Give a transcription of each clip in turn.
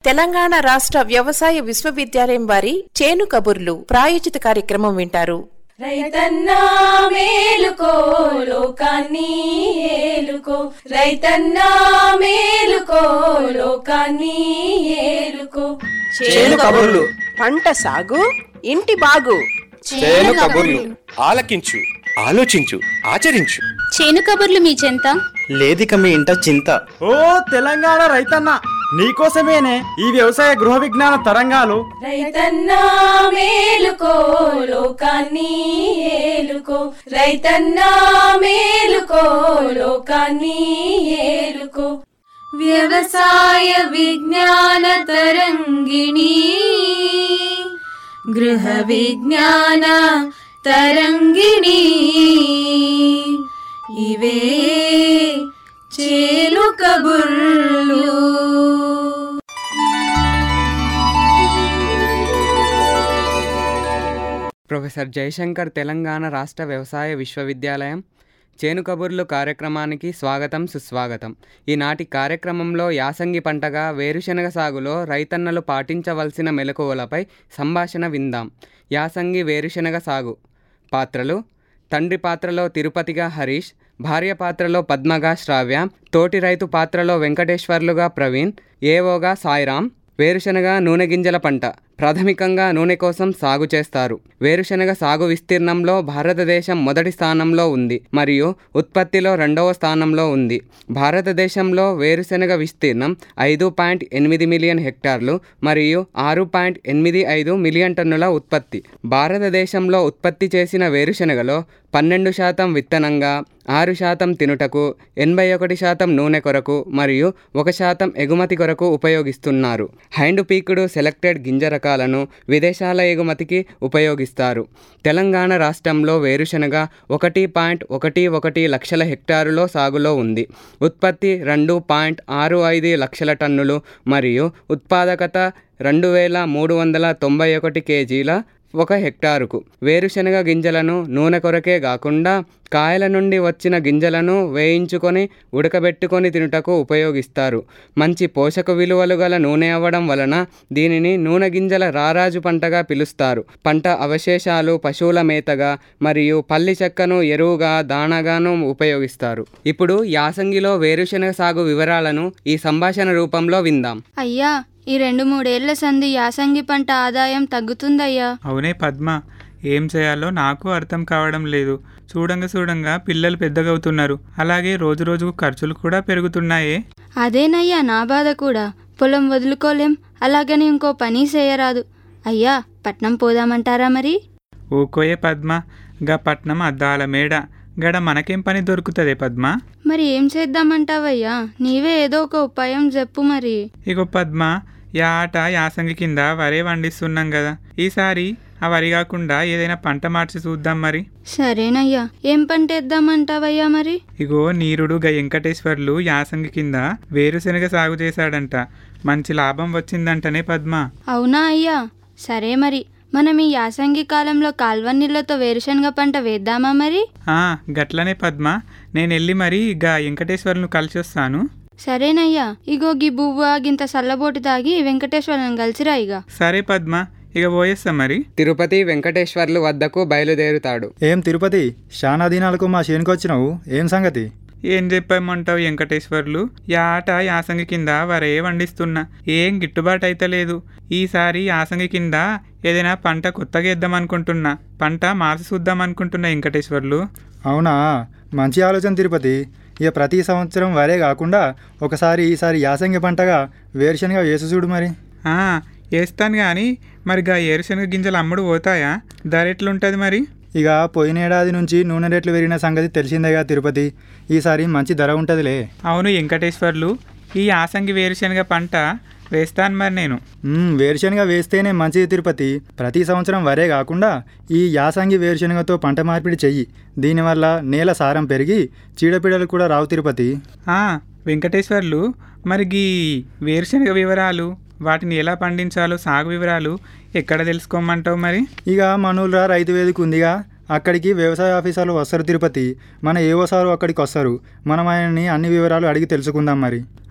తెలంగాణ రాష్ట్ర వ్యవసాయ విశ్వవిద్యాలయం వారి చేను కబుర్లు ప్రాయోజిత కార్యక్రమం వింటారు రైతన్నా మేలుకో లోకాన్ని ఏలుకో రైతన్నా మేలుకో లోకాన్ని ఏలుకో చేను కబుర్లు పంట సాగు ఇంటి బాగు చేను కబుర్లు ఆలకించు ఆలోచించు ఆచరించు చేను కబుర్లు మీ చెంత లేదిక మీ ఇంట చింత ఓ తెలంగాణ రైతన్న నీకోసమేనే ఈ వ్యవసాయ గృహ విజ్ఞాన తరంగాలు రైతన్నా మేలుకో లోకాన్ని ఏలుకో రైతన్నా మేలుకో లోకాన్ని ఏలుకో వ్యవసాయ విజ్ఞాన తరంగిణి గృహ విజ్ఞాన తరంగిణి ఇవే చేలు కబుర్లు ప్రొఫెసర్ జయశంకర్ తెలంగాణ రాష్ట్ర వ్యవసాయ విశ్వవిద్యాలయం చేను కబుర్లు కార్యక్రమానికి స్వాగతం సుస్వాగతం ఈనాటి కార్యక్రమంలో యాసంగి పంటగా వేరుశనగ సాగులో రైతన్నలు పాటించవలసిన మెలకువలపై సంభాషణ విందాం యాసంగి వేరుశనగ సాగు పాత్రలు తండ్రి పాత్రలో తిరుపతిగా హరీష్ భార్య పాత్రలో పద్మగా శ్రావ్య తోటి రైతు పాత్రలో వెంకటేశ్వర్లుగా ప్రవీణ్ ఏవోగా సాయిరాం వేరుశనగ నూనె గింజల పంట ప్రాథమికంగా నూనె కోసం సాగు చేస్తారు వేరుశనగ సాగు విస్తీర్ణంలో భారతదేశం మొదటి స్థానంలో ఉంది మరియు ఉత్పత్తిలో రెండవ స్థానంలో ఉంది భారతదేశంలో వేరుశనగ విస్తీర్ణం ఐదు పాయింట్ ఎనిమిది మిలియన్ హెక్టార్లు మరియు ఆరు పాయింట్ ఎనిమిది ఐదు మిలియన్ టన్నుల ఉత్పత్తి భారతదేశంలో ఉత్పత్తి చేసిన వేరుశనగలో పన్నెండు శాతం విత్తనంగా ఆరు శాతం తినుటకు ఎనభై ఒకటి శాతం నూనె కొరకు మరియు ఒక శాతం ఎగుమతి కొరకు ఉపయోగిస్తున్నారు హైండ్ పీకుడు సెలెక్టెడ్ గింజ రకాలను విదేశాల ఎగుమతికి ఉపయోగిస్తారు తెలంగాణ రాష్ట్రంలో వేరుశనగ ఒకటి పాయింట్ ఒకటి ఒకటి లక్షల హెక్టారులో సాగులో ఉంది ఉత్పత్తి రెండు పాయింట్ ఆరు ఐదు లక్షల టన్నులు మరియు ఉత్పాదకత రెండు వేల మూడు వందల తొంభై ఒకటి కేజీల ఒక హెక్టారుకు వేరుశనగ గింజలను నూనె కొరకే కాకుండా కాయల నుండి వచ్చిన గింజలను వేయించుకొని ఉడకబెట్టుకొని తినుటకు ఉపయోగిస్తారు మంచి పోషక విలువలు గల నూనె అవ్వడం వలన దీనిని నూనె గింజల రారాజు పంటగా పిలుస్తారు పంట అవశేషాలు పశువుల మేతగా మరియు పల్లి చెక్కను ఎరువుగా దానాగాను ఉపయోగిస్తారు ఇప్పుడు యాసంగిలో వేరుశనగ సాగు వివరాలను ఈ సంభాషణ రూపంలో విందాం అయ్యా ఈ రెండు మూడేళ్ల సంధి యాసంగి పంట ఆదాయం తగ్గుతుందయ్యా అవునే పద్మ ఏం చేయాలో నాకు అర్థం కావడం లేదు చూడంగా చూడంగా పిల్లలు పెద్దగవుతున్నారు అలాగే రోజు రోజుకు ఖర్చులు కూడా పెరుగుతున్నాయే అదేనయ్యా నా బాధ కూడా పొలం వదులుకోలేం అలాగని ఇంకో పని చేయరాదు అయ్యా పట్నం పోదామంటారా మరి ఊకోయే పద్మ గా పట్నం అద్దాల మేడ గడ మనకేం పని దొరుకుతుంది పద్మ మరి ఏం చేద్దామంటావయ్యా నీవే ఏదో ఒక ఉపాయం చెప్పు మరి ఇగో పద్మ యా ఆట యాసంగి కింద వరే వండిస్తున్నాం కదా ఈసారి ఆ వరి కాకుండా ఏదైనా పంట మార్చి చూద్దాం మరి సరేనయ్యా ఏం పంట వేద్దామంటావయ్యా మరి ఇగో నీరుడు గా వెంకటేశ్వర్లు యాసంగి కింద వేరుశనగ సాగు చేశాడంట మంచి లాభం వచ్చిందంటనే పద్మ అవునా అయ్యా సరే మరి మనం ఈ యాసంగి కాలంలో కాల్వ నీళ్లతో వేరుశనగ పంట వేద్దామా మరి ఆ గట్లనే పద్మ నేను వెళ్ళి మరి గా వెంకటేశ్వర్లను కలిసి వస్తాను సరేనయ్యా ఇగో గీ బువ్వ గింత సల్లబోటు తాగి వెంకటేశ్వరం కలిసిరా ఇక సరే పద్మ ఇక పోయేస్తా మరి తిరుపతి వెంకటేశ్వర్లు వద్దకు బయలుదేరుతాడు ఏం తిరుపతి శానా దినాలకు మా చేనుకొచ్చినావు ఏం సంగతి ఏం చెప్పమంటావు వెంకటేశ్వర్లు యా ఆట యాసంగి కింద వరే వండిస్తున్నా ఏం గిట్టుబాటు అయితలేదు ఈసారి యాసంగి కింద ఏదైనా పంట కొత్తగా వేద్దాం అనుకుంటున్నా పంట మార్చి చూద్దాం అనుకుంటున్నా వెంకటేశ్వర్లు అవునా మంచి ఆలోచన తిరుపతి ఇక ప్రతి సంవత్సరం వరే కాకుండా ఒకసారి ఈసారి యాసంగి పంటగా వేరుశనగ వేసి చూడు మరి ఆ, వేస్తాను కానీ మరి గా ఏరుశనగ గింజలు అమ్ముడు పోతాయా ధర ఎట్లుంటుంది మరి ఇక పోయిన ఏడాది నుంచి నూనె రేట్లు పెరిగిన సంగతి తెలిసిందేగా తిరుపతి ఈసారి మంచి ధర ఉంటుందిలే అవును వెంకటేశ్వర్లు ఈ యాసంగి వేరుశనగ పంట వేస్తాను మరి నేను మ్మ్, వేరుశనగ వేస్తేనే మంచిది తిరుపతి ప్రతి సంవత్సరం వరే కాకుండా ఈ యాసంగి వేరుశనగతో పంట మార్పిడి చెయ్యి దీనివల్ల నేల సారం పెరిగి చీడపీడలు కూడా రావు తిరుపతి ఆ, వెంకటేశ్వర్లు మరి గీ వేరుశనగ వివరాలు వాటిని ఎలా పండించాలో సాగు వివరాలు ఎక్కడ తెలుసుకోమంటావు మరి ఇక మనూళ్ళ రైతు వేదిక ఉందిగా అక్కడికి వ్యవసాయ ఆఫీసర్లు వస్తారు తిరుపతి మన ఏవో సారు అక్కడికి వస్తారు మనం ఆయనని అన్ని వివరాలు అడిగి తెలుసుకుందాం మరి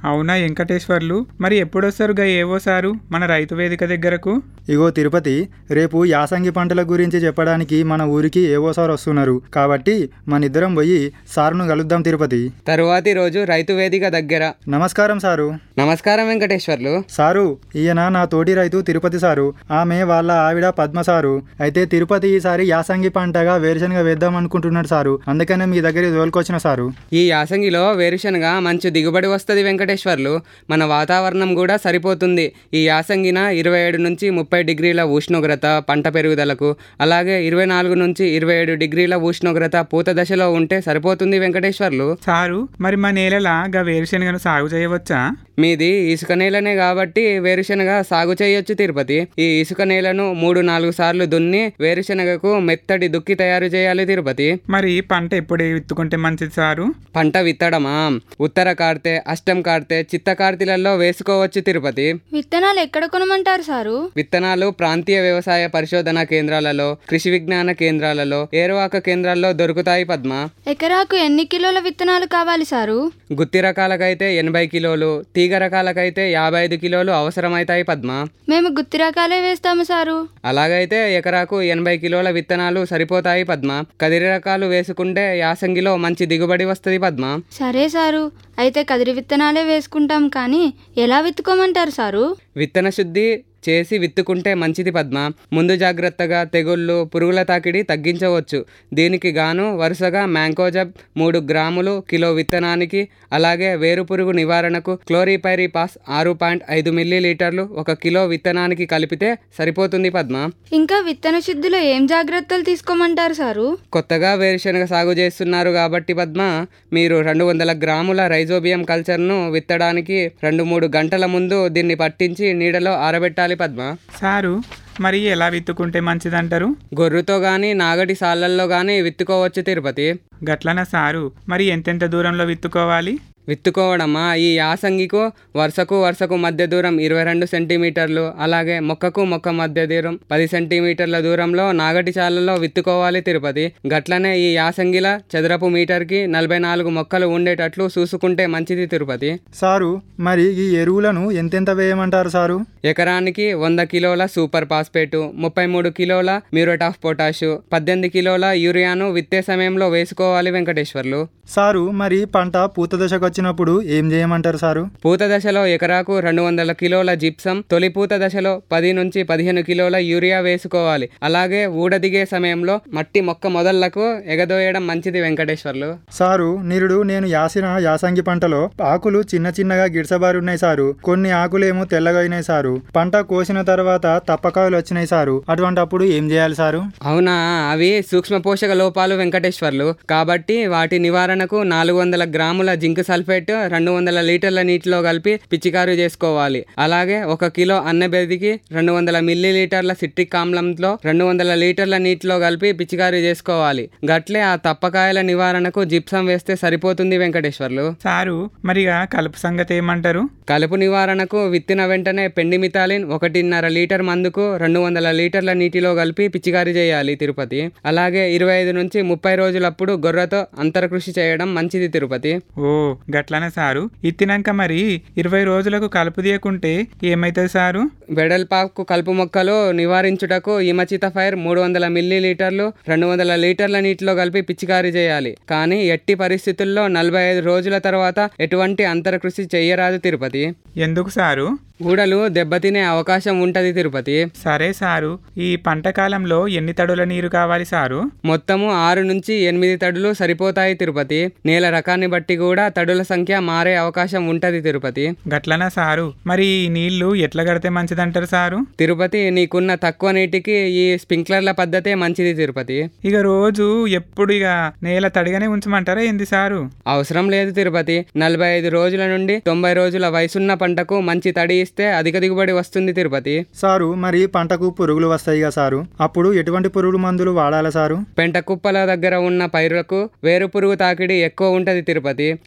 అవునా వెంకటేశ్వర్లు మరి ఎప్పుడొస్తారు గా ఏవో సారు మన రైతు వేదిక దగ్గరకు ఇగో తిరుపతి రేపు యాసంగి పంటల గురించి చెప్పడానికి మన ఊరికి ఏవో సార్ వస్తున్నారు కాబట్టి మన ఇద్దరం పోయి సార్ను కలుద్దాం తిరుపతి తరువాతి రోజు రైతు వేదిక దగ్గర నమస్కారం సారు నమస్కారం వెంకటేశ్వర్లు సారు ఈయన నా తోటి రైతు తిరుపతి సారు ఆమె వాళ్ళ ఆవిడ పద్మ సారు అయితే తిరుపతి ఈసారి యాసంగి పంటగా వేరుశనగ వేద్దాం అనుకుంటున్నాడు సారు అందుకనే మీ దగ్గర తోలుకొచ్చిన సారు ఈ యాసంగిలో వేరుశనగ మంచి దిగుబడి వస్తుంది వెంకటేశ్వర్లు మన వాతావరణం కూడా సరిపోతుంది ఈ యాసంగిన ఇరవై ఏడు నుంచి ముప్పై డిగ్రీల ఉష్ణోగ్రత పంట పెరుగుదలకు అలాగే ఇరవై నాలుగు నుంచి ఇరవై ఏడు డిగ్రీల ఉష్ణోగ్రత పూత దశలో ఉంటే సరిపోతుంది వెంకటేశ్వర్లు సారు మరి మా నేలలా గా వేరుశనగను సాగు చేయవచ్చా మీది ఇసుక నేలనే కాబట్టి వేరుశనగ సాగు చేయొచ్చు తిరుపతి ఈ ఇసుక నేలను మూడు నాలుగు సార్లు దున్ని వేరుశనగకు మెత్తటి దుక్కి తయారు చేయాలి తిరుపతి మరి పంట ఎప్పుడు విత్తుకుంటే మంచిది సారు పంట విత్తడమా ఉత్తర కార్తె అష్టం కార్తె చిత్త కార్తెలలో వేసుకోవచ్చు తిరుపతి విత్తనాలు ఎక్కడ కొనమంటారు సారు విత్తనాలు ప్రాంతీయ వ్యవసాయ పరిశోధన కేంద్రాలలో కృషి విజ్ఞాన కేంద్రాలలో ఏరువాక కేంద్రాల్లో దొరుకుతాయి పద్మ ఎకరాకు ఎన్ని కిలోల విత్తనాలు కావాలి సారు గుత్తి రకాలకైతే ఎనభై కిలోలు తీగ రకాలకైతే యాభై ఐదు కిలోలు అవసరమవుతాయి పద్మ మేము గుత్తి రకాలే వేస్తాము సారు అలాగైతే ఎకరాకు ఎనభై కిలోల విత్తనాలు సరిపోతాయి పద్మ కదిరి రకాలు వేసుకుంటే యాసంగిలో మంచి దిగుబడి వస్తుంది పద్మ సరే సారు అయితే కదిరి విత్తనాలే వేసుకుంటాం కానీ ఎలా విత్తుకోమంటారు సారు విత్తన శుద్ధి చేసి విత్తుకుంటే మంచిది పద్మ ముందు జాగ్రత్తగా తెగుళ్ళు పురుగుల తాకిడి తగ్గించవచ్చు దీనికి గాను వరుసగా మ్యాంకోజబ్ మూడు గ్రాములు కిలో విత్తనానికి అలాగే వేరు పురుగు నివారణకు క్లోరిపైరిపాస్ ఆరు పాయింట్ ఐదు మిల్లీ లీటర్లు ఒక కిలో విత్తనానికి కలిపితే సరిపోతుంది పద్మ ఇంకా విత్తన శుద్ధిలో ఏం జాగ్రత్తలు తీసుకోమంటారు సారు కొత్తగా వేరుశనగ సాగు చేస్తున్నారు కాబట్టి పద్మ మీరు రెండు వందల గ్రాముల రైజోబియం కల్చర్ను విత్తడానికి రెండు మూడు గంటల ముందు దీన్ని పట్టించి నీడలో ఆరబెట్టాలి పద్మ సారు మరి ఎలా విత్తుకుంటే మంచిదంటారు గొర్రుతో గాని నాగటి సాళ్ళల్లో గాని విత్తుకోవచ్చు తిరుపతి గట్లన సారు మరి ఎంతెంత దూరంలో విత్తుకోవాలి విత్తుకోవడమా ఈ యాసంగికు వరుసకు వరుసకు మధ్య దూరం ఇరవై రెండు సెంటీమీటర్లు అలాగే మొక్కకు మొక్క మధ్య దూరం పది సెంటీమీటర్ల దూరంలో నాగటి చాలలో విత్తుకోవాలి తిరుపతి గట్లనే ఈ యాసంగిల చదరపు మీటర్కి నలభై నాలుగు మొక్కలు ఉండేటట్లు చూసుకుంటే మంచిది తిరుపతి సారు మరి ఈ ఎరువులను ఎంతెంత వేయమంటారు సారు ఎకరానికి వంద కిలోల సూపర్ ఫాస్ఫేటు ముప్పై మూడు కిలోల మ్యూరేట్ ఆఫ్ పొటాషు పద్దెనిమిది కిలోల యూరియాను విత్తే సమయంలో వేసుకోవాలి వెంకటేశ్వర్లు సారు మరి పంట పూత దశకు వచ్చినప్పుడు ఏం చేయమంటారు సారు పూత దశలో ఎకరాకు రెండు వందల కిలోల జిప్సం తొలి పూత దశలో పది నుంచి పదిహేను కిలోల యూరియా వేసుకోవాలి అలాగే ఊడదిగే సమయంలో మట్టి మొక్క మొదళ్లకు ఎగదోయడం మంచిది వెంకటేశ్వర్లు సారు నిరుడు నేను యాసిన యాసంగి పంటలో ఆకులు చిన్న చిన్నగా గిడసబారి ఉన్నాయి సారు కొన్ని ఆకులేమో తెల్లగా అయినాయి సారు పంట కోసిన తర్వాత తప్పకాయలు వచ్చినాయి సారు అటువంటప్పుడు ఏం చేయాలి సారు అవునా అవి సూక్ష్మ పోషక లోపాలు వెంకటేశ్వర్లు కాబట్టి వాటి నివారణకు నాలుగు వందల గ్రాముల జింక్ సల్ఫేట్ రెండు వందల లీటర్ల నీటిలో కలిపి పిచికారు చేసుకోవాలి అలాగే ఒక కిలో అన్నబెదికి రెండు వందల మిల్లీ లీటర్ల సిట్రిక్ ఆమ్లంలో రెండు వందల లీటర్ల నీటిలో కలిపి పిచికారు చేసుకోవాలి గట్లే ఆ తప్పకాయల నివారణకు జిప్సం వేస్తే సరిపోతుంది వెంకటేశ్వర్లు సారు మరిగా కలుపు సంగతి ఏమంటారు కలుపు నివారణకు విత్తిన వెంటనే పెండిమితాలిన్ ఒకటిన్నర లీటర్ మందుకు రెండు వందల లీటర్ల నీటిలో కలిపి పిచికారీ చేయాలి తిరుపతి అలాగే ఇరవై ఐదు నుంచి ముప్పై రోజులప్పుడు గొర్రెతో అంతరకృషి చేయడం మంచిది తిరుపతి ఓ గట్లనే సారు ఇత్తినాక మరి ఇరవై రోజులకు కలుపు తీయకుంటే ఏమైతుంది సారు వెడల్పాకు కలుపు మొక్కలు నివారించుటకు ఇమచిత ఫైర్ మూడు వందల మిల్లీ లీటర్లు రెండు వందల లీటర్ల నీటిలో కలిపి పిచికారీ చేయాలి కానీ ఎట్టి పరిస్థితుల్లో నలభై ఐదు రోజుల తర్వాత ఎటువంటి అంతరకృషి చేయరాదు తిరుపతి ఎందుకు సారు ఊడలు దెబ్బతినే అవకాశం ఉంటది తిరుపతి సరే సారు ఈ పంట కాలంలో ఎన్ని తడుల నీరు కావాలి సారు మొత్తము ఆరు నుంచి ఎనిమిది తడులు సరిపోతాయి తిరుపతి నేల రకాన్ని బట్టి కూడా తడుల సంఖ్య మారే అవకాశం ఉంటది తిరుపతి గట్లనా సారు మరి ఈ నీళ్లు ఎట్లా కడితే మంచిదంటారు సారు తిరుపతి నీకున్న తక్కువ నీటికి ఈ స్ప్రింక్లర్ల పద్ధతే మంచిది తిరుపతి ఇక రోజు ఎప్పుడు ఇక నేల తడిగానే ఉంచమంటారా ఏంది సారు అవసరం లేదు తిరుపతి నలభై ఐదు రోజుల నుండి తొంభై రోజుల వయసున్న పంటకు మంచి తడి ఇస్తే అధిక దిగుబడి వస్తుంది తిరుపతి సారు మరి పంటకు పురుగులు వస్తాయిగా సారు అప్పుడు ఎటువంటి పురుగుల మందులు వాడాలా సారు పెంట కుప్పల దగ్గర ఉన్న పైరులకు వేరు పురుగు తాకిడి ఎక్కువ ఉంటది తిరుపతి కాబట్టి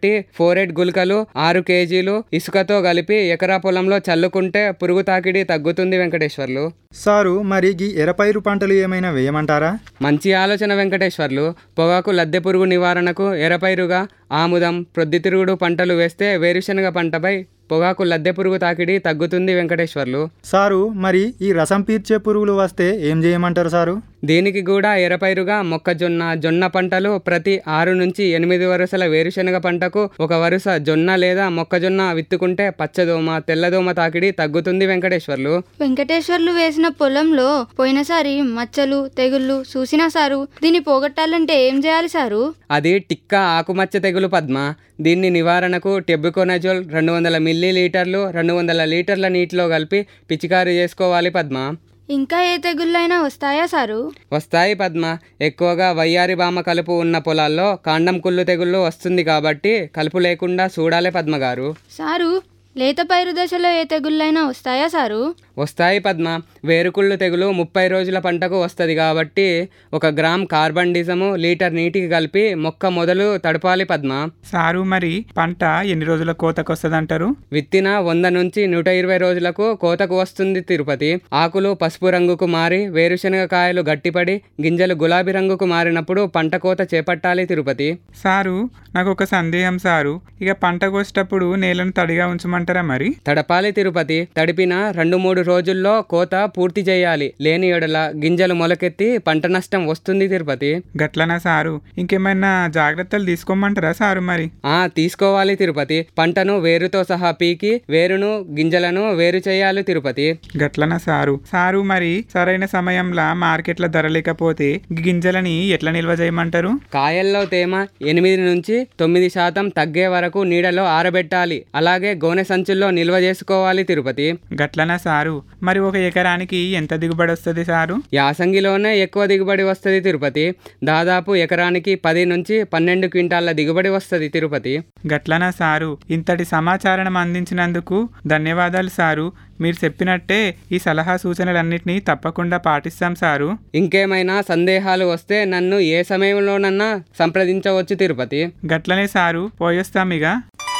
కాబట్టి ఫోరెట్ గుళికలు ఆరు కేజీలు ఇసుకతో కలిపి ఎకరా పొలంలో చల్లుకుంటే పురుగు తాకిడి తగ్గుతుంది వెంకటేశ్వర్లు సారు మరి గీ ఎరపైరు పంటలు ఏమైనా వేయమంటారా మంచి ఆలోచన వెంకటేశ్వర్లు పొగాకు లద్దె పురుగు నివారణకు ఎరపైరుగా ఆముదం ప్రొద్దుతిరుగుడు పంటలు వేస్తే వేరుశనగ పంటపై పొగాకు లద్దె పురుగు తాకిడి తగ్గుతుంది వెంకటేశ్వర్లు సారు మరి ఈ రసం పీల్చే పురుగులు వస్తే ఏం చేయమంటారు సారు దీనికి కూడా ఎరపైరుగా మొక్కజొన్న జొన్న పంటలు ప్రతి ఆరు నుంచి ఎనిమిది వరుసల వేరుశనగ పంటకు ఒక వరుస జొన్న లేదా మొక్కజొన్న విత్తుకుంటే పచ్చదోమ తెల్లదోమ తాకిడి తగ్గుతుంది వెంకటేశ్వర్లు వెంకటేశ్వర్లు వేసిన పొలంలో పోయినసారి మచ్చలు తెగుళ్ళు చూసినా సారు దీన్ని పోగొట్టాలంటే ఏం చేయాలి సారు అది టిక్క ఆకుమచ్చ తెగులు పద్మ దీన్ని నివారణకు టెబ్బుకోనజోల్ రెండు వందల మిల్లీ లీటర్లు రెండు వందల లీటర్ల నీటిలో కలిపి పిచికారీ చేసుకోవాలి పద్మ ఇంకా ఏ తెగుళ్ళైనా వస్తాయా సారు వస్తాయి పద్మ ఎక్కువగా వయ్యారి బామ కలుపు ఉన్న పొలాల్లో కాండం కుళ్ళు తెగుళ్ళు వస్తుంది కాబట్టి కలుపు లేకుండా చూడాలి పద్మ గారు సారు లేత పైరు దశలో ఏ తెగుళ్ళైనా వస్తాయా సారు వస్తాయి పద్మ వేరుకుళ్ళు తెగులు ముప్పై రోజుల పంటకు వస్తుంది కాబట్టి ఒక గ్రామ్ కార్బన్ డిజము లీటర్ నీటికి కలిపి మొక్క మొదలు తడపాలి పద్మ సారు మరి పంట ఎన్ని రోజుల కోతకు వస్తుందంటారు విత్తిన వంద నుంచి నూట ఇరవై రోజులకు కోతకు వస్తుంది తిరుపతి ఆకులు పసుపు రంగుకు మారి వేరుశనగ కాయలు గట్టిపడి గింజలు గులాబీ రంగుకు మారినప్పుడు పంట కోత చేపట్టాలి తిరుపతి సారు నాకు ఒక సందేహం సారు ఇక పంట కోసేటప్పుడు నేలను తడిగా ఉంచమంటారా మరి తడపాలి తిరుపతి తడిపిన రెండు మూడు రోజుల్లో కోత పూర్తి చేయాలి లేని ఎడల గింజలు మొలకెత్తి పంట నష్టం వస్తుంది తిరుపతి గట్లనా సారు ఇంకేమైనా జాగ్రత్తలు తీసుకోమంటారా సారు మరి ఆ తీసుకోవాలి తిరుపతి పంటను వేరుతో సహా పీకి వేరును గింజలను వేరు చేయాలి తిరుపతి గట్లనా సారు సారు మరి సరైన సమయంలో మార్కెట్లో ధర లేకపోతే గింజలని ఎట్లా నిల్వ చేయమంటారు కాయల్లో తేమ ఎనిమిది నుంచి తొమ్మిది శాతం తగ్గే వరకు నీడలో ఆరబెట్టాలి అలాగే గోనె సంచుల్లో నిల్వ చేసుకోవాలి తిరుపతి గట్లనా సారు మరి ఒక ఎకరానికి ఎంత దిగుబడి వస్తుంది సారు యాసంగిలోనే ఎక్కువ దిగుబడి వస్తుంది తిరుపతి దాదాపు ఎకరానికి పది నుంచి పన్నెండు క్వింటాల దిగుబడి వస్తుంది తిరుపతి గట్లనా సారు ఇంతటి సమాచారం అందించినందుకు ధన్యవాదాలు సారు మీరు చెప్పినట్టే ఈ సలహా సూచనలన్నింటినీ తప్పకుండా పాటిస్తాం సారు ఇంకేమైనా సందేహాలు వస్తే నన్ను ఏ సమయంలోనన్నా సంప్రదించవచ్చు తిరుపతి గట్లనే సారు పోయొస్తాం ఇక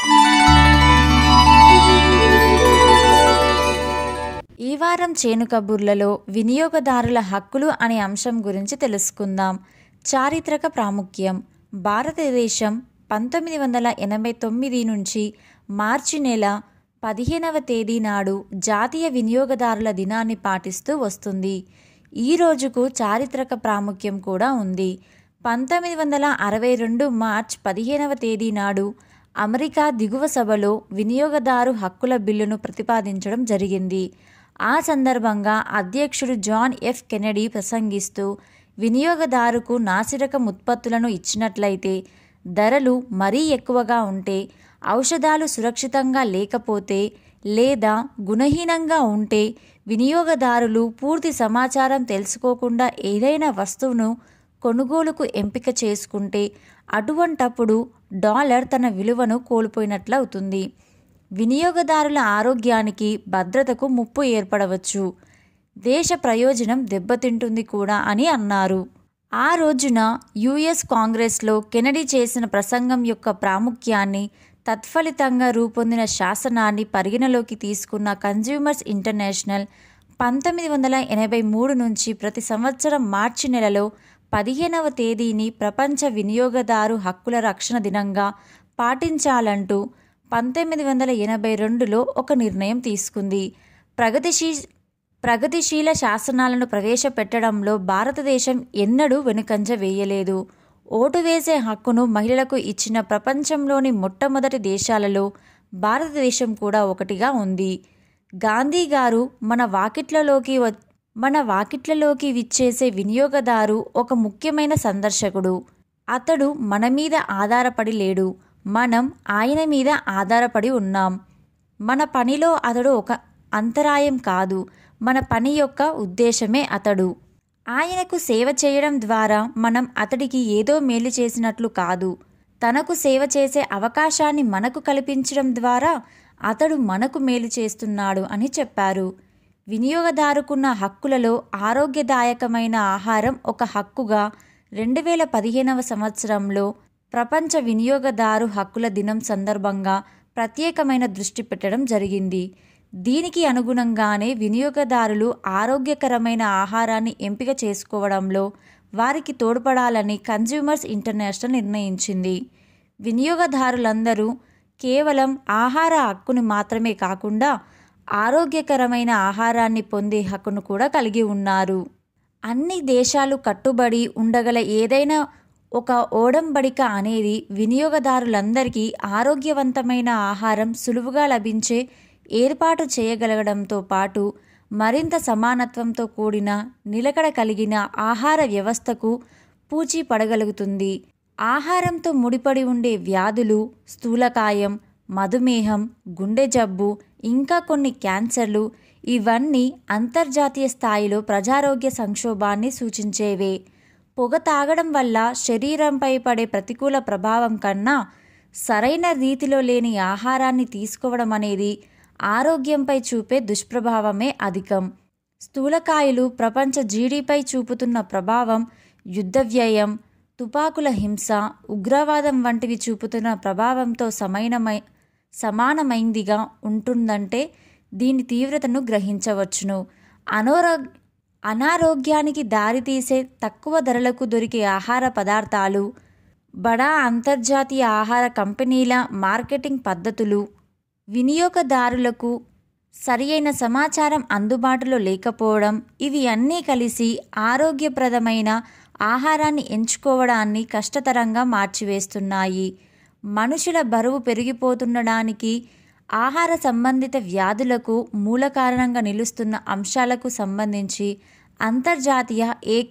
ఈ వారం చేను కబుర్లలో వినియోగదారుల హక్కులు అనే అంశం గురించి తెలుసుకుందాం చారిత్రక ప్రాముఖ్యం భారతదేశం పంతొమ్మిది వందల ఎనభై తొమ్మిది నుంచి మార్చి నెల పదిహేనవ తేదీ నాడు జాతీయ వినియోగదారుల దినాన్ని పాటిస్తూ వస్తుంది ఈ రోజుకు చారిత్రక ప్రాముఖ్యం కూడా ఉంది పంతొమ్మిది వందల అరవై రెండు మార్చ్ పదిహేనవ తేదీ నాడు అమెరికా దిగువ సభలో వినియోగదారు హక్కుల బిల్లును ప్రతిపాదించడం జరిగింది ఆ సందర్భంగా అధ్యక్షుడు జాన్ ఎఫ్ కెనడీ ప్రసంగిస్తూ వినియోగదారుకు నాసిరకం ఉత్పత్తులను ఇచ్చినట్లయితే ధరలు మరీ ఎక్కువగా ఉంటే ఔషధాలు సురక్షితంగా లేకపోతే లేదా గుణహీనంగా ఉంటే వినియోగదారులు పూర్తి సమాచారం తెలుసుకోకుండా ఏదైనా వస్తువును కొనుగోలుకు ఎంపిక చేసుకుంటే అటువంటప్పుడు డాలర్ తన విలువను కోల్పోయినట్లవుతుంది వినియోగదారుల ఆరోగ్యానికి భద్రతకు ముప్పు ఏర్పడవచ్చు దేశ ప్రయోజనం దెబ్బతింటుంది కూడా అని అన్నారు ఆ రోజున యుఎస్ కాంగ్రెస్లో కెనడీ చేసిన ప్రసంగం యొక్క ప్రాముఖ్యాన్ని తత్ఫలితంగా రూపొందిన శాసనాన్ని పరిగణలోకి తీసుకున్న కన్జ్యూమర్స్ ఇంటర్నేషనల్ పంతొమ్మిది వందల ఎనభై మూడు నుంచి ప్రతి సంవత్సరం మార్చి నెలలో పదిహేనవ తేదీని ప్రపంచ వినియోగదారు హక్కుల రక్షణ దినంగా పాటించాలంటూ పంతొమ్మిది వందల ఎనభై రెండులో ఒక నిర్ణయం తీసుకుంది ప్రగతిశీ ప్రగతిశీల శాసనాలను ప్రవేశపెట్టడంలో భారతదేశం ఎన్నడూ వెనుకంజ వేయలేదు ఓటు వేసే హక్కును మహిళలకు ఇచ్చిన ప్రపంచంలోని మొట్టమొదటి దేశాలలో భారతదేశం కూడా ఒకటిగా ఉంది గాంధీ గారు మన వాకిట్లలోకి వ మన వాకిట్లలోకి విచ్చేసే వినియోగదారు ఒక ముఖ్యమైన సందర్శకుడు అతడు మన మీద ఆధారపడి లేడు మనం ఆయన మీద ఆధారపడి ఉన్నాం మన పనిలో అతడు ఒక అంతరాయం కాదు మన పని యొక్క ఉద్దేశమే అతడు ఆయనకు సేవ చేయడం ద్వారా మనం అతడికి ఏదో మేలు చేసినట్లు కాదు తనకు సేవ చేసే అవకాశాన్ని మనకు కల్పించడం ద్వారా అతడు మనకు మేలు చేస్తున్నాడు అని చెప్పారు వినియోగదారుకున్న హక్కులలో ఆరోగ్యదాయకమైన ఆహారం ఒక హక్కుగా రెండు వేల పదిహేనవ సంవత్సరంలో ప్రపంచ వినియోగదారు హక్కుల దినం సందర్భంగా ప్రత్యేకమైన దృష్టి పెట్టడం జరిగింది దీనికి అనుగుణంగానే వినియోగదారులు ఆరోగ్యకరమైన ఆహారాన్ని ఎంపిక చేసుకోవడంలో వారికి తోడ్పడాలని కన్జ్యూమర్స్ ఇంటర్నేషనల్ నిర్ణయించింది వినియోగదారులందరూ కేవలం ఆహార హక్కును మాత్రమే కాకుండా ఆరోగ్యకరమైన ఆహారాన్ని పొందే హక్కును కూడా కలిగి ఉన్నారు అన్ని దేశాలు కట్టుబడి ఉండగల ఏదైనా ఒక ఓడంబడిక అనేది వినియోగదారులందరికీ ఆరోగ్యవంతమైన ఆహారం సులువుగా లభించే ఏర్పాటు చేయగలగడంతో పాటు మరింత సమానత్వంతో కూడిన నిలకడ కలిగిన ఆహార వ్యవస్థకు పూచీ పడగలుగుతుంది ఆహారంతో ముడిపడి ఉండే వ్యాధులు స్థూలకాయం మధుమేహం గుండె జబ్బు ఇంకా కొన్ని క్యాన్సర్లు ఇవన్నీ అంతర్జాతీయ స్థాయిలో ప్రజారోగ్య సంక్షోభాన్ని సూచించేవే పొగ తాగడం వల్ల శరీరంపై పడే ప్రతికూల ప్రభావం కన్నా సరైన రీతిలో లేని ఆహారాన్ని తీసుకోవడం అనేది ఆరోగ్యంపై చూపే దుష్ప్రభావమే అధికం స్థూలకాయలు ప్రపంచ జీడీపై చూపుతున్న ప్రభావం యుద్ధ వ్యయం తుపాకుల హింస ఉగ్రవాదం వంటివి చూపుతున్న ప్రభావంతో సమైనమై సమానమైందిగా ఉంటుందంటే దీని తీవ్రతను గ్రహించవచ్చును అనారో అనారోగ్యానికి దారితీసే తక్కువ ధరలకు దొరికే ఆహార పదార్థాలు బడా అంతర్జాతీయ ఆహార కంపెనీల మార్కెటింగ్ పద్ధతులు వినియోగదారులకు సరియైన సమాచారం అందుబాటులో లేకపోవడం ఇవి అన్నీ కలిసి ఆరోగ్యప్రదమైన ఆహారాన్ని ఎంచుకోవడాన్ని కష్టతరంగా మార్చివేస్తున్నాయి మనుషుల బరువు పెరిగిపోతుండడానికి ఆహార సంబంధిత వ్యాధులకు మూల కారణంగా నిలుస్తున్న అంశాలకు సంబంధించి అంతర్జాతీయ ఏక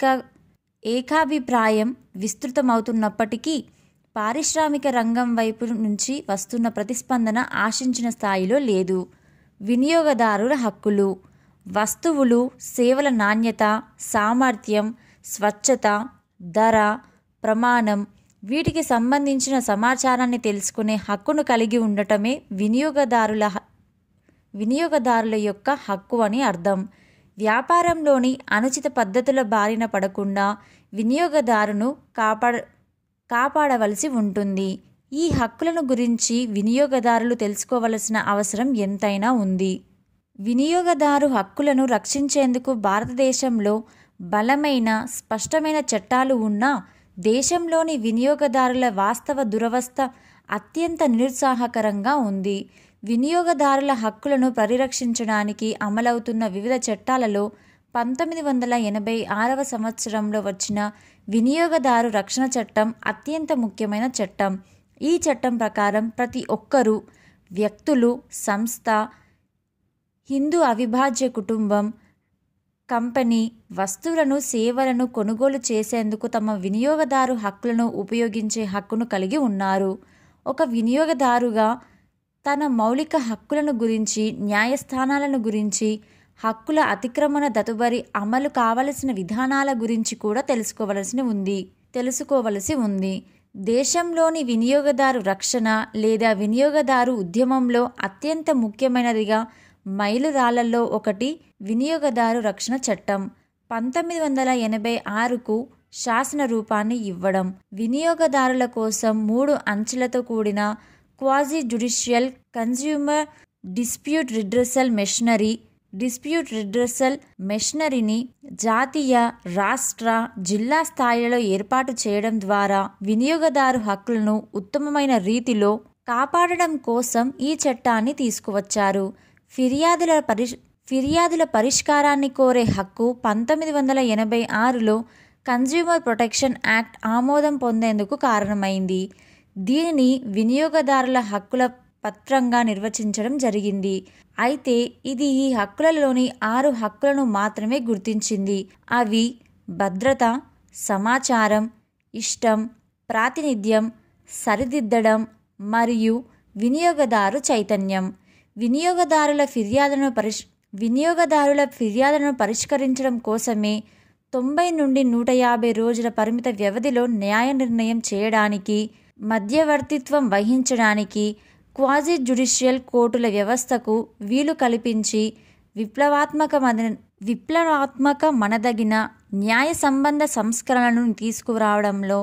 ఏకాభిప్రాయం విస్తృతమవుతున్నప్పటికీ పారిశ్రామిక రంగం వైపు నుంచి వస్తున్న ప్రతిస్పందన ఆశించిన స్థాయిలో లేదు వినియోగదారుల హక్కులు వస్తువులు సేవల నాణ్యత సామర్థ్యం స్వచ్ఛత ధర ప్రమాణం వీటికి సంబంధించిన సమాచారాన్ని తెలుసుకునే హక్కును కలిగి ఉండటమే వినియోగదారుల హ- వినియోగదారుల యొక్క హక్కు అని అర్థం వ్యాపారంలోని అనుచిత పద్ధతుల బారిన పడకుండా వినియోగదారును కాపాడ కాపాడవలసి ఉంటుంది ఈ హక్కులను గురించి వినియోగదారులు తెలుసుకోవలసిన అవసరం ఎంతైనా ఉంది వినియోగదారు హక్కులను రక్షించేందుకు భారతదేశంలో బలమైన స్పష్టమైన చట్టాలు ఉన్నా దేశంలోని వినియోగదారుల వాస్తవ దురవస్థ అత్యంత నిరుత్సాహకరంగా ఉంది వినియోగదారుల హక్కులను పరిరక్షించడానికి అమలవుతున్న వివిధ చట్టాలలో పంతొమ్మిది వందల ఎనభై ఆరవ సంవత్సరంలో వచ్చిన వినియోగదారు రక్షణ చట్టం అత్యంత ముఖ్యమైన చట్టం ఈ చట్టం ప్రకారం ప్రతి ఒక్కరూ వ్యక్తులు సంస్థ హిందూ అవిభాజ్య కుటుంబం కంపెనీ వస్తువులను సేవలను కొనుగోలు చేసేందుకు తమ వినియోగదారు హక్కులను ఉపయోగించే హక్కును కలిగి ఉన్నారు ఒక వినియోగదారుగా తన మౌలిక హక్కులను గురించి న్యాయస్థానాలను గురించి హక్కుల అతిక్రమణ దతుబరి అమలు కావలసిన విధానాల గురించి కూడా తెలుసుకోవలసి ఉంది తెలుసుకోవలసి ఉంది దేశంలోని వినియోగదారు రక్షణ లేదా వినియోగదారు ఉద్యమంలో అత్యంత ముఖ్యమైనదిగా మైలురాళ్లలో ఒకటి వినియోగదారు రక్షణ చట్టం పంతొమ్మిది వందల ఎనభై ఆరుకు శాసన రూపాన్ని ఇవ్వడం వినియోగదారుల కోసం మూడు అంచెలతో కూడిన quasi judicial consumer dispute redressal machinery dispute redressal మెషనరీని జాతీయ రాష్ట్ర జిల్లా స్థాయిలలో ఏర్పాటు చేయడం ద్వారా వినియోగదారు హక్కులను ఉత్తమమైన రీతిలో కాపాడడం కోసం ఈ చట్టాన్ని తీసుకువచ్చారు ఫిర్యాదుల పరిష్ ఫిర్యాదుల పరిష్కారాన్ని కోరే హక్కు పంతొమ్మిది వందల ఎనభై ఆరులో కన్జ్యూమర్ ప్రొటెక్షన్ యాక్ట్ ఆమోదం పొందేందుకు కారణమైంది దీనిని వినియోగదారుల హక్కుల పత్రంగా నిర్వచించడం జరిగింది అయితే ఇది ఈ హక్కులలోని ఆరు హక్కులను మాత్రమే గుర్తించింది అవి భద్రత సమాచారం ఇష్టం ప్రాతినిధ్యం సరిదిద్దడం మరియు వినియోగదారు చైతన్యం వినియోగదారుల ఫిర్యాదులను పరిష్ వినియోగదారుల ఫిర్యాదులను పరిష్కరించడం కోసమే తొంభై నుండి నూట యాభై రోజుల పరిమిత వ్యవధిలో న్యాయ నిర్ణయం చేయడానికి మధ్యవర్తిత్వం వహించడానికి క్వాజీ జ్యుడిషియల్ కోర్టుల వ్యవస్థకు వీలు కల్పించి విప్లవాత్మక మన విప్లవాత్మక మనదగిన న్యాయ సంబంధ సంస్కరణలను తీసుకురావడంలో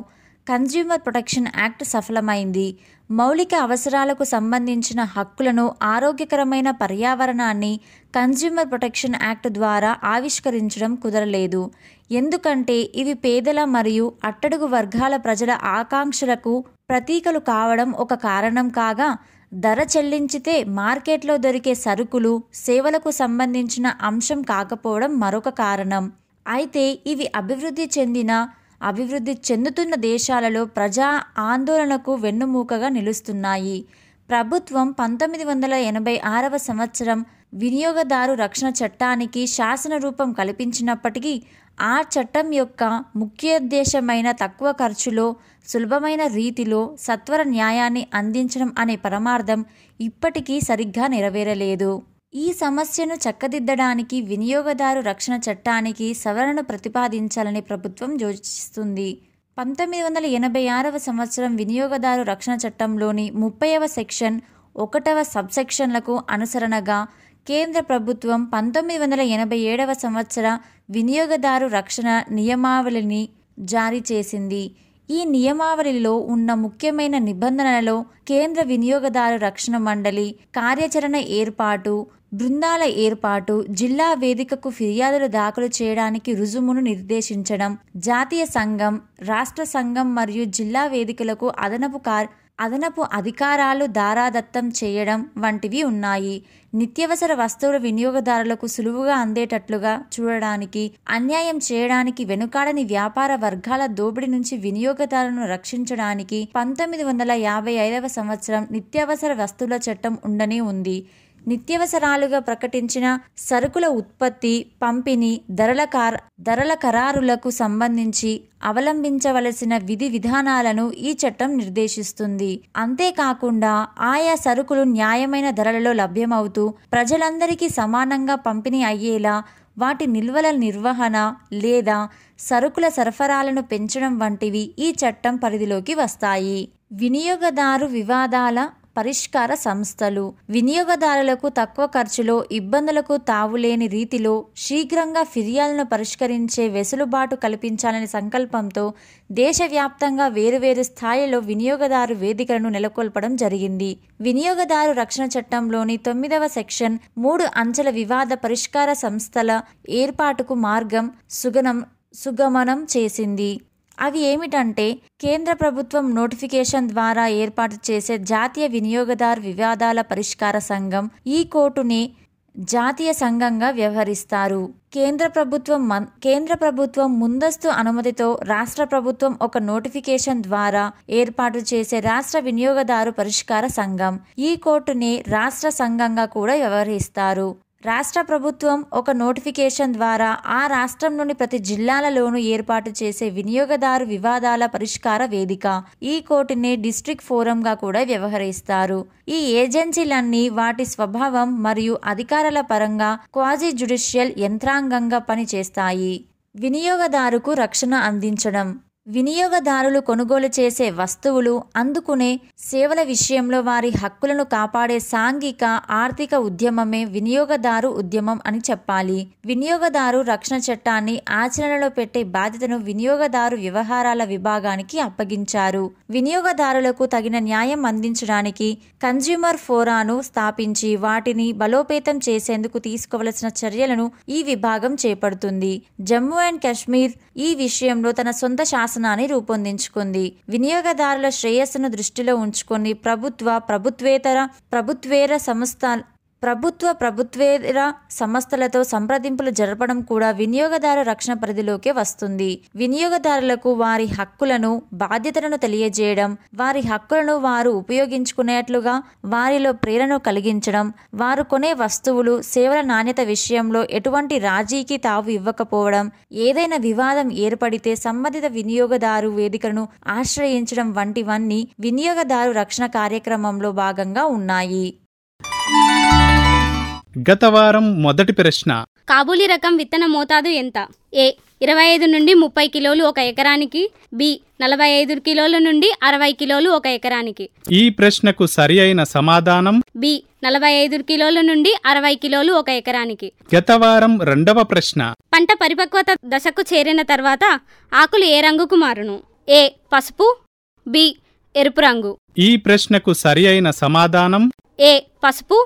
కన్జ్యూమర్ ప్రొటెక్షన్ యాక్ట్ సఫలమైంది మౌలిక అవసరాలకు సంబంధించిన హక్కులను ఆరోగ్యకరమైన పర్యావరణాన్ని కన్జ్యూమర్ ప్రొటెక్షన్ యాక్ట్ ద్వారా ఆవిష్కరించడం కుదరలేదు ఎందుకంటే ఇవి పేదల మరియు అట్టడుగు వర్గాల ప్రజల ఆకాంక్షలకు ప్రతీకలు కావడం ఒక కారణం కాగా ధర చెల్లించితే మార్కెట్లో దొరికే సరుకులు సేవలకు సంబంధించిన అంశం కాకపోవడం మరొక కారణం అయితే ఇవి అభివృద్ధి చెందిన అభివృద్ధి చెందుతున్న దేశాలలో ప్రజా ఆందోళనకు వెన్నుమూకగా నిలుస్తున్నాయి ప్రభుత్వం పంతొమ్మిది వందల ఎనభై ఆరవ సంవత్సరం వినియోగదారు రక్షణ చట్టానికి శాసన రూపం కల్పించినప్పటికీ ఆ చట్టం యొక్క ముఖ్యోద్దేశమైన తక్కువ ఖర్చులో సులభమైన రీతిలో సత్వర న్యాయాన్ని అందించడం అనే పరమార్థం ఇప్పటికీ సరిగ్గా నెరవేరలేదు ఈ సమస్యను చక్కదిద్దడానికి వినియోగదారు రక్షణ చట్టానికి సవరణ ప్రతిపాదించాలని ప్రభుత్వం యోచిస్తుంది పంతొమ్మిది వందల ఎనభై ఆరవ సంవత్సరం వినియోగదారు రక్షణ చట్టంలోని ముప్పైవ సెక్షన్ ఒకటవ సబ్సెక్షన్లకు అనుసరణగా కేంద్ర ప్రభుత్వం పంతొమ్మిది వందల ఎనభై ఏడవ సంవత్సర వినియోగదారు రక్షణ నియమావళిని జారీ చేసింది ఈ నియమావళిలో ఉన్న ముఖ్యమైన నిబంధనలలో కేంద్ర వినియోగదారు రక్షణ మండలి కార్యాచరణ ఏర్పాటు బృందాల ఏర్పాటు జిల్లా వేదికకు ఫిర్యాదులు దాఖలు చేయడానికి రుజుమును నిర్దేశించడం జాతీయ సంఘం రాష్ట్ర సంఘం మరియు జిల్లా వేదికలకు అదనపు కార్ అదనపు అధికారాలు దారాదత్తం చేయడం వంటివి ఉన్నాయి నిత్యవసర వస్తువుల వినియోగదారులకు సులువుగా అందేటట్లుగా చూడడానికి అన్యాయం చేయడానికి వెనుకాడని వ్యాపార వర్గాల దోపిడీ నుంచి వినియోగదారులను రక్షించడానికి పంతొమ్మిది వందల యాభై ఐదవ సంవత్సరం నిత్యావసర వస్తువుల చట్టం ఉండనే ఉంది నిత్యవసరాలుగా ప్రకటించిన సరుకుల ఉత్పత్తి పంపిణీ ధరల కార్ ధరల ఖరారులకు సంబంధించి అవలంబించవలసిన విధి విధానాలను ఈ చట్టం నిర్దేశిస్తుంది అంతేకాకుండా ఆయా సరుకులు న్యాయమైన ధరలలో లభ్యమవుతూ ప్రజలందరికీ సమానంగా పంపిణీ అయ్యేలా వాటి నిల్వల నిర్వహణ లేదా సరుకుల సరఫరాలను పెంచడం వంటివి ఈ చట్టం పరిధిలోకి వస్తాయి వినియోగదారు వివాదాల పరిష్కార సంస్థలు వినియోగదారులకు తక్కువ ఖర్చులో ఇబ్బందులకు తావులేని రీతిలో శీఘ్రంగా ఫిర్యాదులను పరిష్కరించే వెసులుబాటు కల్పించాలనే సంకల్పంతో దేశవ్యాప్తంగా వేరువేరు స్థాయిలో వినియోగదారు వేదికలను నెలకొల్పడం జరిగింది వినియోగదారు రక్షణ చట్టంలోని తొమ్మిదవ సెక్షన్ మూడు అంచెల వివాద పరిష్కార సంస్థల ఏర్పాటుకు మార్గం సుగనం సుగమనం చేసింది అవి ఏమిటంటే కేంద్ర ప్రభుత్వం నోటిఫికేషన్ ద్వారా ఏర్పాటు చేసే జాతీయ వినియోగదారు వివాదాల పరిష్కార సంఘం ఈ కోర్టుని జాతీయ సంఘంగా వ్యవహరిస్తారు కేంద్ర ప్రభుత్వం మన్- కేంద్ర ప్రభుత్వం ముందస్తు అనుమతితో రాష్ట్ర ప్రభుత్వం ఒక నోటిఫికేషన్ ద్వారా ఏర్పాటు చేసే రాష్ట్ర వినియోగదారు పరిష్కార సంఘం ఈ కోర్టుని రాష్ట్ర సంఘంగా కూడా వ్యవహరిస్తారు రాష్ట్ర ప్రభుత్వం ఒక నోటిఫికేషన్ ద్వారా ఆ రాష్ట్రంలోని ప్రతి జిల్లాలలోనూ ఏర్పాటు చేసే వినియోగదారు వివాదాల పరిష్కార వేదిక ఈ కోర్టుని డిస్ట్రిక్ట్ ఫోరంగా కూడా వ్యవహరిస్తారు ఈ ఏజెన్సీలన్నీ వాటి స్వభావం మరియు అధికారాల పరంగా క్వాజీ జుడిషియల్ యంత్రాంగంగా పనిచేస్తాయి వినియోగదారుకు రక్షణ అందించడం వినియోగదారులు కొనుగోలు చేసే వస్తువులు అందుకునే సేవల విషయంలో వారి హక్కులను కాపాడే సాంఘిక ఆర్థిక ఉద్యమమే వినియోగదారు ఉద్యమం అని చెప్పాలి వినియోగదారు రక్షణ చట్టాన్ని ఆచరణలో పెట్టే బాధ్యతను వినియోగదారు వ్యవహారాల విభాగానికి అప్పగించారు వినియోగదారులకు తగిన న్యాయం అందించడానికి కన్జ్యూమర్ ఫోరాను స్థాపించి వాటిని బలోపేతం చేసేందుకు తీసుకోవలసిన చర్యలను ఈ విభాగం చేపడుతుంది జమ్మూ అండ్ కాశ్మీర్ ఈ విషయంలో తన సొంత శాసనాన్ని రూపొందించుకుంది వినియోగదారుల శ్రేయస్సును దృష్టిలో ఉంచుకొని ప్రభుత్వ ప్రభుత్వేతర ప్రభుత్వేర సంస్థ ప్రభుత్వ ప్రభుత్వేతర సంస్థలతో సంప్రదింపులు జరపడం కూడా వినియోగదారు రక్షణ పరిధిలోకే వస్తుంది వినియోగదారులకు వారి హక్కులను బాధ్యతలను తెలియజేయడం వారి హక్కులను వారు ఉపయోగించుకునేట్లుగా వారిలో ప్రేరణ కలిగించడం వారు కొనే వస్తువులు సేవల నాణ్యత విషయంలో ఎటువంటి రాజీకి తావు ఇవ్వకపోవడం ఏదైనా వివాదం ఏర్పడితే సంబంధిత వినియోగదారు వేదికను ఆశ్రయించడం వంటివన్నీ వినియోగదారు రక్షణ కార్యక్రమంలో భాగంగా ఉన్నాయి గత వారం మొదటి ప్రశ్న కాబూలీ రకం విత్తన మోతాదు ఎంత ఏ ఇరవై ఐదు నుండి ముప్పై కిలోలు ఒక ఎకరానికి బి నలభై ఐదు కిలోల నుండి అరవై కిలోలు ఒక ఎకరానికి ఈ ప్రశ్నకు సరి అయిన సమాధానం బి నలభై ఐదు కిలోల నుండి అరవై కిలోలు ఒక ఎకరానికి గత వారం రెండవ ప్రశ్న పంట పరిపక్వత దశకు చేరిన తర్వాత ఆకులు ఏ రంగుకు మారును ఏ పసుపు బి ఎరుపు రంగు ఈ ప్రశ్నకు సరి అయిన సమాధానం ఏ పసుపు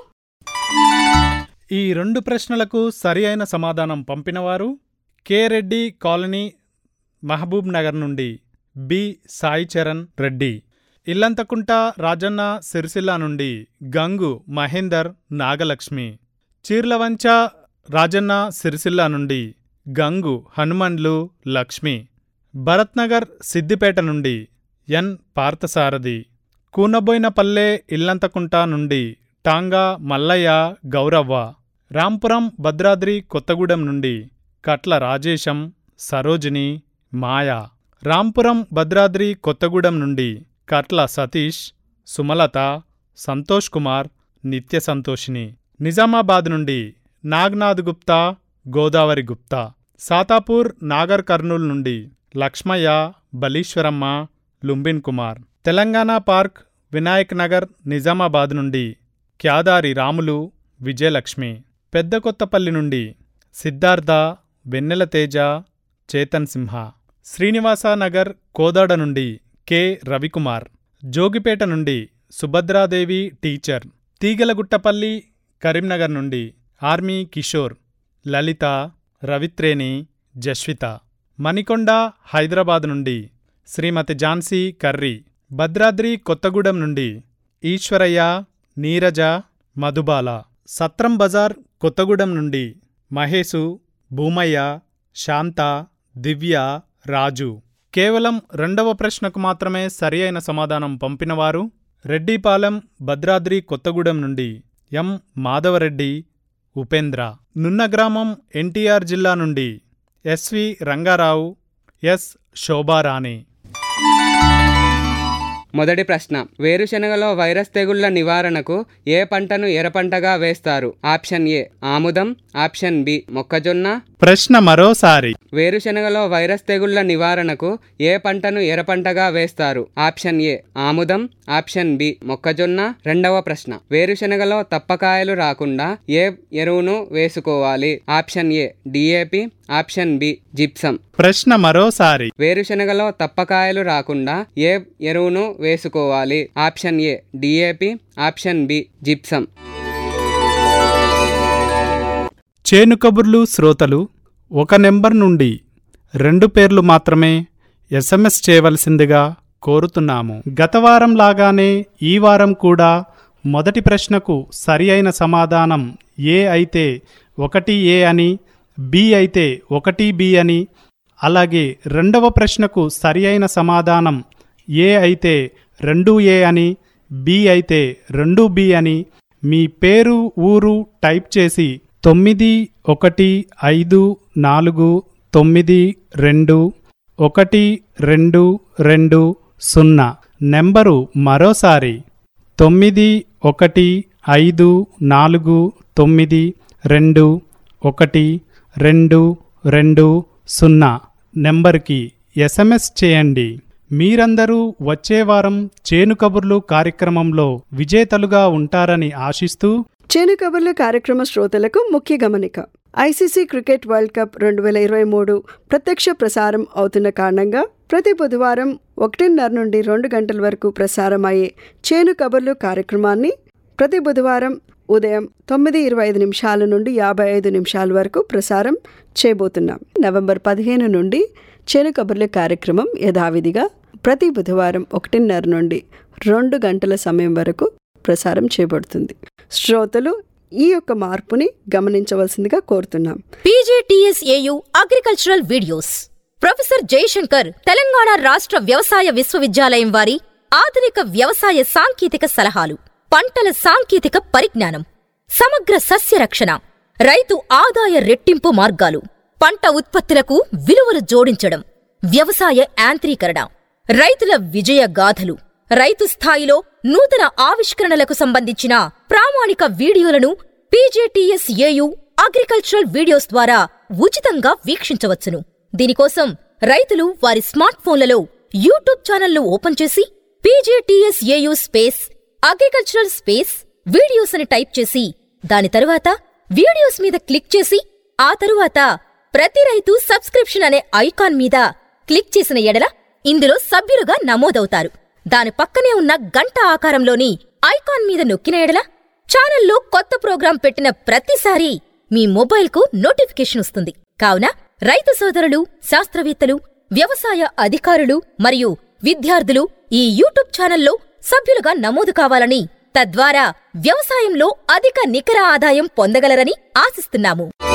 ఈ రెండు ప్రశ్నలకు సరి అయిన సమాధానం పంపినవారు కె రెడ్డి కాలనీ మహబూబ్ నగర్ నుండి బి సాయి చరణ్ రెడ్డి ఇల్లంతకుంట రాజన్న సిరిసిల్ల నుండి గంగు మహేందర్ నాగలక్ష్మి చీర్లవంచ రాజన్న సిరిసిల్ల నుండి గంగు హనుమండ్లు లక్ష్మి భరత్నగర్ సిద్దిపేట నుండి ఎన్ పార్థసారథి కూనబోయినపల్లె ఇల్లంతకుంట నుండి టాంగా మల్లయ్య గౌరవ్వ రాంపురం భద్రాద్రి కొత్తగూడెం నుండి కట్ల రాజేశం సరోజిని మాయా రాంపురం భద్రాద్రి కొత్తగూడెం నుండి కట్ల సతీష్ సుమలత సంతోష్ కుమార్ నిత్య సంతోషిని నిజామాబాద్ నుండి నాగ్నాథ్ గుప్తా గోదావరి గుప్తా సాతాపూర్ నాగర్ కర్నూల్ నుండి లక్ష్మయ్య బలీశ్వరమ్మ లుంబిన్ కుమార్ తెలంగాణ పార్క్ వినాయక్ నగర్ నిజామాబాద్ నుండి క్యాదారి రాములు విజయలక్ష్మి పెద్ద కొత్తపల్లి నుండి సిద్ధార్థ వెన్నెల తేజ చేతన్ సింహ శ్రీనివాసనగర్ కోదాడ నుండి కె రవికుమార్ జోగిపేట నుండి సుభద్రాదేవి టీచర్ తీగలగుట్టపల్లి కరీంనగర్ నుండి ఆర్మీ కిషోర్ లలిత రవిత్రేణి జస్విత మణికొండ హైదరాబాద్ నుండి శ్రీమతి ఝాన్సీ కర్రీ భద్రాద్రి కొత్తగూడెం నుండి ఈశ్వరయ్య నీరజ మధుబాల సత్రం బజార్ కొత్తగూడెం నుండి మహేసు భూమయ్య శాంత దివ్య రాజు కేవలం రెండవ ప్రశ్నకు మాత్రమే సరి అయిన సమాధానం పంపినవారు రెడ్డిపాలెం భద్రాద్రి కొత్తగూడెం నుండి ఎం మాధవరెడ్డి ఉపేంద్ర నున్న గ్రామం ఎన్టీఆర్ జిల్లా నుండి ఎస్వి రంగారావు ఎస్ శోభారాణి మొదటి ప్రశ్న వేరుశనగలో వైరస్ తెగుళ్ల నివారణకు ఏ పంటను ఎర్రపంటగా వేస్తారు ఆప్షన్ ఏ ఆముదం ఆప్షన్ బి మొక్కజొన్న ప్రశ్న మరోసారి వేరుశనగలో వైరస్ తెగుళ్ల నివారణకు ఏ పంటను ఎర్రపంటగా వేస్తారు ఆప్షన్ ఏ ఆముదం ఆప్షన్ బి మొక్కజొన్న రెండవ ప్రశ్న వేరుశనగలో తప్పకాయలు రాకుండా ఏ ఎరువును వేసుకోవాలి option A DAP option B gypsum ప్రశ్న మరోసారి వేరుశనగలో తప్పకాయలు రాకుండా ఏ ఎరువును వేసుకోవాలి option A DAP option B gypsum చేను కబుర్లు శ్రోతలు ఒక నెంబర్ నుండి రెండు పేర్లు మాత్రమే ఎస్ఎంఎస్ చేయవలసిందిగా కోరుతున్నాము గత వారం లాగానే ఈ వారం కూడా మొదటి ప్రశ్నకు సరి అయిన సమాధానం ఏ అయితే ఒకటి ఏ అని బి అయితే ఒకటి బి అని అలాగే రెండవ ప్రశ్నకు సరి అయిన సమాధానం ఏ అయితే రెండు ఏ అని బి అయితే రెండు బి అని మీ పేరు ఊరు టైప్ చేసి తొమ్మిది ఒకటి ఐదు నాలుగు తొమ్మిది రెండు ఒకటి రెండు రెండు సున్నా నెంబరు మరోసారి తొమ్మిది ఒకటి ఐదు నాలుగు తొమ్మిది రెండు ఒకటి రెండు రెండు సున్నా నెంబర్కి ఎస్ఎంఎస్ చేయండి మీరందరూ వచ్చే వారం చేను కబుర్లు కార్యక్రమంలో విజేతలుగా ఉంటారని ఆశిస్తూ చేను కబుర్లు కార్యక్రమ శ్రోతలకు ముఖ్య గమనిక ఐసీసీ క్రికెట్ వరల్డ్ కప్ రెండు వేల ఇరవై మూడు ప్రత్యక్ష ప్రసారం అవుతున్న కారణంగా ప్రతి బుధవారం ఒకటిన్నర నుండి రెండు గంటల వరకు ప్రసారం అయ్యే చేను కబుర్లు కార్యక్రమాన్ని ప్రతి బుధవారం ఉదయం తొమ్మిది ఇరవై ఐదు నిమిషాల నుండి యాభై ఐదు నిమిషాల వరకు ప్రసారం చేయబోతున్నాం నవంబర్ పదిహేను నుండి చేను కబుర్ల కార్యక్రమం యథావిధిగా ప్రతి బుధవారం ఒకటిన్నర నుండి రెండు గంటల సమయం వరకు ప్రసారం చేయబడుతుంది శ్రోతలు ఈ యొక్క మార్పుని గమనించవలసిందిగా కోరుతున్నాం PGTSAU agricultural videos professor Jayashankar Telangana రాష్ట్ర వ్యవసాయ విశ్వవిద్యాలయం వారి ఆధునిక వ్యవసాయ సాంకేతిక సలహాలు పంటల సాంకేతిక పరిజ్ఞానం సమగ్ర సస్య రక్షణ రైతు ఆదాయ రెట్టింపు మార్గాలు పంట ఉత్పత్తులకు విలువలు జోడించడం వ్యవసాయ యాంత్రీకరణ రైతుల విజయ గాథలు రైతు స్థాయిలో నూతన ఆవిష్కరణలకు సంబంధించిన ప్రామాణిక వీడియోలను పీజేటీఎస్ఏయు అగ్రికల్చరల్ వీడియోస్ ద్వారా ఉచితంగా వీక్షించవచ్చును దీనికోసం రైతులు వారి స్మార్ట్ ఫోన్లలో యూట్యూబ్ ఛానల్ను ఓపెన్ చేసి PJTSAU space agricultural space videos అని టైప్ చేసి దాని తరువాత వీడియోస్ మీద క్లిక్ చేసి ఆ తరువాత ప్రతి రైతు సబ్స్క్రిప్షన్ అనే ఐకాన్ మీద క్లిక్ చేసిన ఎడల ఇందులో సభ్యులుగా నమోదవుతారు దాని పక్కనే ఉన్న గంట ఆకారంలోని ఐకాన్ మీద నొక్కిన ఎడల ఛానల్లో కొత్త ప్రోగ్రాం పెట్టిన ప్రతిసారీ మీ మొబైల్కు నోటిఫికేషన్ వస్తుంది కావున రైతు సోదరులు శాస్త్రవేత్తలు వ్యవసాయ అధికారులు మరియు విద్యార్థులు ఈ యూట్యూబ్ ఛానల్లో సభ్యులుగా నమోదు కావాలని తద్వారా వ్యవసాయంలో అధిక నికర ఆదాయం పొందగలరని ఆశిస్తున్నాము